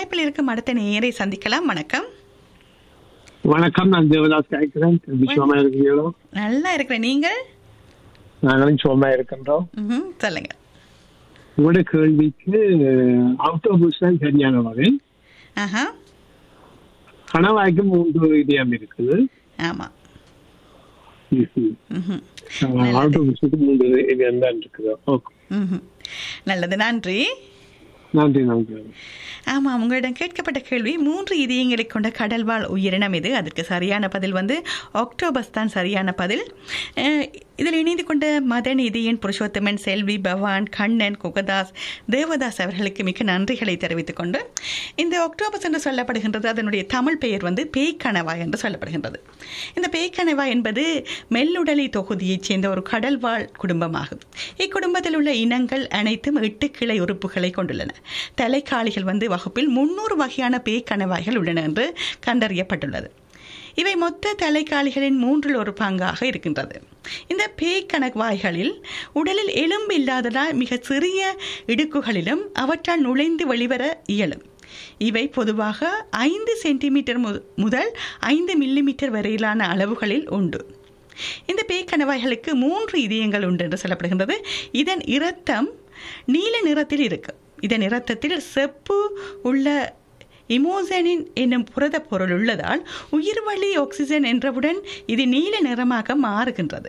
அழைப்பில் இருக்கும் அடுத்த நேரை சந்திக்கலாம் வணக்கம் வணக்கம் நான் தேவதாஸ் கேட்கிறேன் எப்படி சுகமா இருக்கிறீங்களோ நல்லா இருக்கிறேன் நீங்கள் நாங்களும் சுகமா இருக்கின்றோம் ம்ஹும், சொல்லுங்க உங்களோட கேள்விக்கு ஆட்டோபூஸ் தான் சரியான வகை ஆஹா கணவாய்க்கு மூன்று இதயம் இருக்குது ஆமா ம்ஹும். ம்ஹும். ஆஹ், ஆட்டோபூஸுக்கு மூன்று இதயம் தான் இருக்குது ஓகே ம்ஹும். நல்லது நன்றி நன்றி நன்றி ஆமாம் உங்களிடம் கேட்கப்பட்ட கேள்வி மூன்று இதயங்களை கொண்ட கடல்வாழ் உயிரினம் இது அதற்கு சரியான பதில் வந்து ஆக்டோபஸ் தான் சரியான பதில் அஹ், இதில் இணைந்து கொண்ட மதன் இதயன் புருஷோத்தமன் செல்வி பவான் கண்ணன் குகதாஸ் தேவதாஸ் அவர்களுக்கு மிக்க நன்றிகளை தெரிவித்துக் கொண்டு இந்த ஆக்டோபஸ் என்று சொல்லப்படுகின்றது அதனுடைய தமிழ் பெயர் வந்து பேய்க்கணவாய் என்று சொல்லப்படுகின்றது இந்த பேய்க்கணவாய் என்பது மெல்லுடலி தொகுதியைச் சேர்ந்த ஒரு கடல்வாழ் குடும்பமாகும் இக்குடும்பத்தில் உள்ள இனங்கள் அனைத்தும் எட்டு கிளை உறுப்புகளை கொண்டுள்ளன தலைக்காளிகள் வந்து வகுப்பில் முன்னூறு வகையான பேய்க்கணவாய்கள் உள்ளன என்று கண்டறியப்பட்டுள்ளது இவை மொத்த தலைக்காளிகளின் மூன்றில் ஒரு பங்காக இருக்கின்றது இந்த பேய்க்கணவாய்களில் உடலில் எலும்பு இல்லாததால் மிக சிறிய இடுக்குகளிலும் அவற்றால் நுழைந்து வெளிவர இயலும் இவை பொதுவாக ஐந்து சென்டிமீட்டர் மு- முதல் ஐந்து மில்லிமீட்டர் வரையிலான அளவுகளில் உண்டு இந்த பேய்க்கணவாய்களுக்கு மூன்று இதயங்கள் உண்டு என்று சொல்லப்படுகின்றது இதன் இரத்தம் நீல நிறத்தில் இருக்கு இதன் இரத்தத்தில் செப்பு உள்ள இமோசனின் என்னும் புரத பொருள் உள்ளதால் உயிர்வழி ஆக்சிஜன் என்றவுடன் இது நீல நிறமாக மாறுகின்றது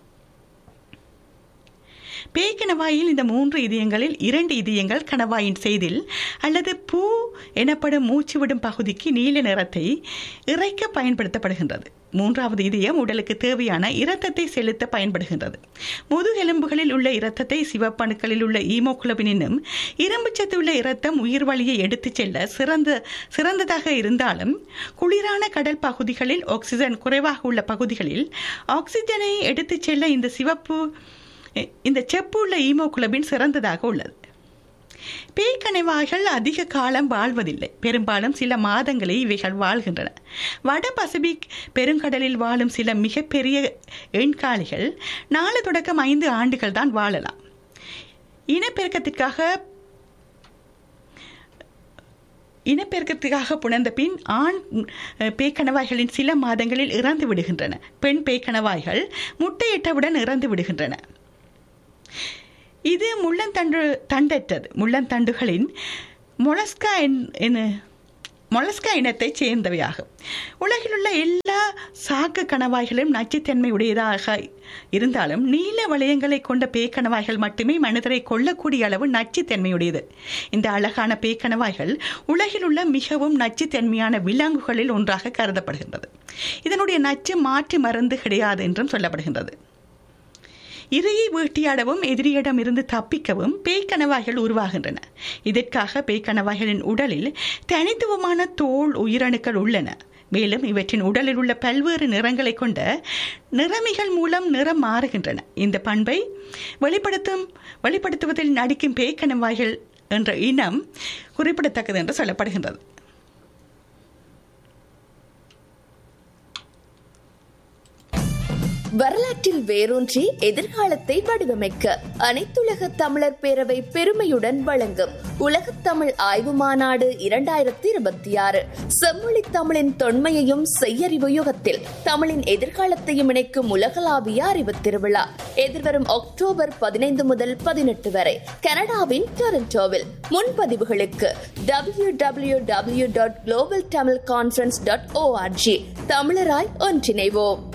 பேய் கணவாயில் இந்த மூன்று இதயங்களில் இரண்டு இதயங்கள் கணவாயின் செய்தில் அல்லது பூ எனப்படும் மூச்சு விடும் பகுதிக்கு நீல நிறத்தை இறைக்க பயன்படுத்தப்படுகின்றது மூன்றாவது இதயம் உடலுக்கு தேவையான இரத்தத்தை செலுத்த பயன்படுகின்றது முதுகெலும்புகளில் உள்ள இரத்தத்தை சிவப்பணுக்களில் உள்ள ஈமோகுளோபினும் இரும்புச்சத்து உள்ள இரத்தம் உயிர் வழியை எடுத்துச் செல்ல சிறந்த சிறந்ததாக இருந்தாலும் குளிரான கடல் பகுதிகளில் ஆக்சிஜன் குறைவாக உள்ள பகுதிகளில் ஆக்சிஜனை எடுத்துச் செல்ல இந்த சிவப்பு இந்த செப்பு உள்ள ஈமோகுளோபின் சிறந்ததாக உள்ளது பேய்க்கணைவாய்கள் அதிக காலம் வாழ்வதில்லை பெரும்பாலும் சில மாதங்களே இவைகள் வாழ்கின்றன வட பசிபிக் பெருங்கடலில் வாழும் சில மிகப்பெரிய எண்காலிகள் நாலு தொடக்கம் ஐந்து ஆண்டுகள் தான் வாழலாம் இனப்பெருக்கத்திற்காக இனப்பெருக்கத்துக்காக புணர்ந்த பின் ஆண் அஹ், பேய்க்கணவாய்களின் சில மாதங்களில் இறந்து விடுகின்றன பெண் பேய்க்கணவாய்கள் முட்டையிட்டவுடன் இறந்து விடுகின்றன இது முள்ளந்தண்டு தண்டற்றது முள்ளந்தண்டுகளின் மொலஸ்கா என் என மொலஸ்கா இனத்தைச் சேர்ந்தவையாகும் உலகிலுள்ள எல்லா சாக்கு கணவாய்களும் நச்சுத்தன்மை உடையதாக இருந்தாலும் நீல வளையங்களை கொண்ட பேய்க்கணவாய்கள் மட்டுமே மனிதரை கொல்லக்கூடிய அளவு நச்சுத்தன்மையுடையது இந்த அழகான பேய்க்கணவாய்கள் உலகில் உள்ள மிகவும் நச்சுத்தன்மையான விலங்குகளில் ஒன்றாக கருதப்படுகின்றது இதனுடைய நச்சு மாற்று மருந்து கிடையாது என்றும் சொல்லப்படுகின்றது இரையை வேட்டையாடவும் எதிரியிடம் இருந்து தப்பிக்கவும் பேய்க்கணவாய்கள் உருவாகின்றன இதற்காக பேய்க்கணவாய்களின் உடலில் தனித்துவமான தோல் உயிரணுக்கள் உள்ளன மேலும் இவற்றின் உடலில் உள்ள பல்வேறு நிறங்களை கொண்ட நிறமிகள் மூலம் நிறம் மாறுகின்றன இந்த பண்பை வெளிப்படுத்தும் வெளிப்படுத்துவதில் நடிக்கும் பேய்க்கணவாய்கள் என்ற இனம் குறிப்பிடத்தக்கது என்று சொல்லப்படுகின்றது வரலாற்றில் வேரூன்றி எதிர்காலத்தை வடிவமைக்க அனைத்துலக தமிழர் பேரவை பெருமையுடன் வழங்கும் உலகத் தமிழ் ஆய்வு மாநாடு இரண்டாயிரத்தி இருபத்தி ஆறு செம்மொழி தமிழின் தொன்மையையும் செய்யறிவு யுகத்தில் தமிழின் எதிர்காலத்தையும் இணைக்கும் உலகளாவிய அறிவு திருவிழா எதிர்வரும் அக்டோபர் பதினைந்து முதல் பதினெட்டு வரை கனடாவின் டொரண்டோவில் முன்பதிவுகளுக்கு W W W dot global Tamil conference dot org தமிழராய் ஒன்றிணைவோம்